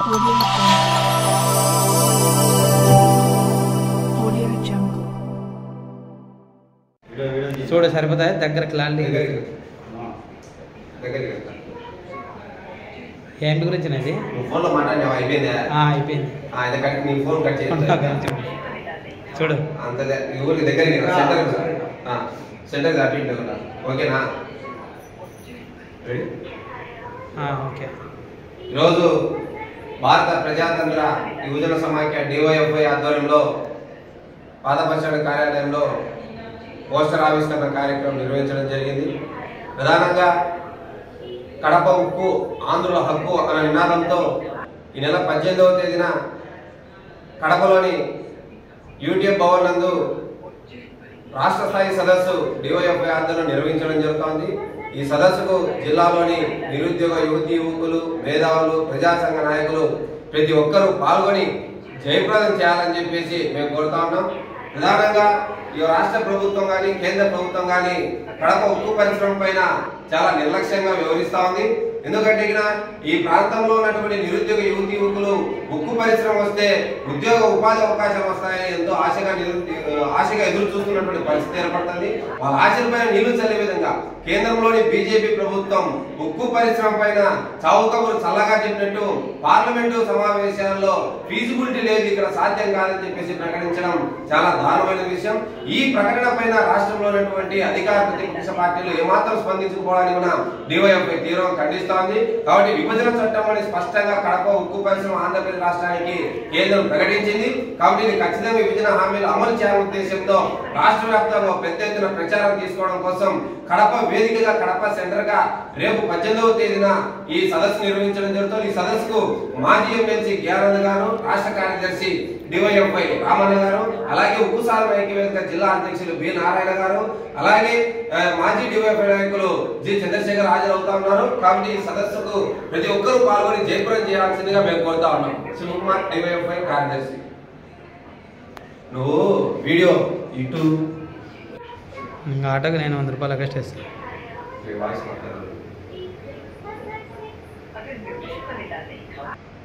Audio Jungle. Audio Jungle. చూడు సరిపోతాయి దగ్గర క్లారిటీ దగ్గరికి దగ్గరికి వెళ్తా. ఏంటి గురించి అనేది నువ్వు ఫోన్లో మాట్లాడినావా అయిపోయిందా అయిపోయింది ఆ, ఇది కట్ నీ ఫోన్ కట్ చేసి చూడు అంత ద- ఈ ఊరికి దగ్గరికి రా, సెంటర్ సెంటర్ అటు ఇటు రా. ఓకేనా రెడీ ఆ, ఓకే ఈరోజు భారత ప్రజాతంత్ర యువజన సమాఖ్య డివైఎఫ్ఐ ఆధ్వర్యంలో పాదపర్చడి కార్యాలయంలో పోస్టర్ ఆవిష్కరణ కార్యక్రమం నిర్వహించడం జరిగింది ప్రధానంగా కడప ఉక్కు ఆంధ్రుల హక్కు అనే నినాదంతో ఈ నెల పద్దెనిమిదవ తేదీన కడపలోని యూటీఎఫ్ భవన్ నందు రాష్ట్ర స్థాయి సదస్సు డివైఎఫ్ఐ ఆధ్వర్యంలో నిర్వహించడం జరుగుతోంది ఈ సదస్సుకు జిల్లాలోని నిరుద్యోగ యువతి యువకులు మేధావులు ప్రజా సంఘ నాయకులు ప్రతి ఒక్కరూ పాల్గొని జయప్రదం చేయాలని చెప్పేసి మేము కోరుతా ఉన్నాం ప్రధానంగా ఈ రాష్ట్ర ప్రభుత్వం కానీ కేంద్ర ప్రభుత్వం కానీ కడప ఉక్కు పరిశ్రమ పైన చాలా నిర్లక్ష్యంగా వ్యవహరిస్తా ఉంది ఎందుకంటే ఇక ఈ ప్రాంతంలో ఉన్నటువంటి నిరుద్యోగ యువతి యువకులు ఉక్కు పరిశ్రమ వస్తే ఉద్యోగ ఉపాధి అవకాశాలు వస్తాయని ఎంతో ఆశగా నిరు- ఆశగా ఎదురు చూస్తున్నటువంటి పరిస్థితి ఏర్పడుతుంది వాళ్ళ ఆశలపైన నీళ్లు చల్లే విధంగా కేంద్రంలోని బీజేపీ ప్రభుత్వం ఉక్కు పరిశ్రమ పైన చావు కబురు చల్లగా చెప్పినట్టు పార్లమెంటు సమావేశాల్లో ఫీజిబిలిటీ లేదు ఇక్కడ సాధ్యం కాదని చెప్పేసి ప్రకటించడం చాలా దారుణమైన విషయం ఈ ప్రకటన పైన రాష్ట్రంలో ఉన్నటువంటి అధికార ప్రతిపక్ష పార్టీలు ఏమాత్రం స్పందించుకోవడానికి కూడా డివైఎఫ్ఐ తీవ్రంగా ఖండిస్తోంది కాబట్టి విభజన చట్టంలోని స్పష్టంగా కడప ఉక్కు పరిశ్రమ ఆంధ్రప్రదేశ్ రాష్ట్రానికి కేంద్రం ప్రకటించింది కాబట్టి ఇది ఖచ్చితంగా విభజన హామీలు అమలు చేయాలనే ఉద్దేశంతో రాష్ట్ర వ్యాప్తంగా పెద్ద ఎత్తున ప్రచారం తీసుకోవడం కోసం కడప వేదికగా కడప సెంటర్ గా రేపు పద్దెనిమిదవ తేదీన ఈ సదస్సు నిర్వహించడం జరుగుతుంది ఈ సదస్సుకు మాజీ ఎమ్మెల్సీ గ్యారంద్ గారు రాష్ట్ర కార్యదర్శి డివైఎఫ్ఐ రామన్న గారు అలాగే ఉక్కుసాల ఐక్యవేదిక జిల్లా అధ్యక్షులు బి నారాయణ గారు అలాగే ఆ, మాజీ డివైఎఫ్ఐ నాయకులు జి చంద్రశేఖర్ హాజరవుతా ఉన్నారు కాబట్టి ఈ సదస్సుకు ప్రతి ఒక్కరూ పాల్గొని జయపురం చేయాల్సిందిగా మేము కోరుతా ఉన్నాం శివకుమార్ డివైఎఫ్ఐ కార్యదర్శి నువ్వు వీడియో ఇటు ఇంకా ఆటోకి నేను వంద రూపాయలు ఎక్స్ట్రా ఇస్తాను వాయిస్ మాట్లాడాలి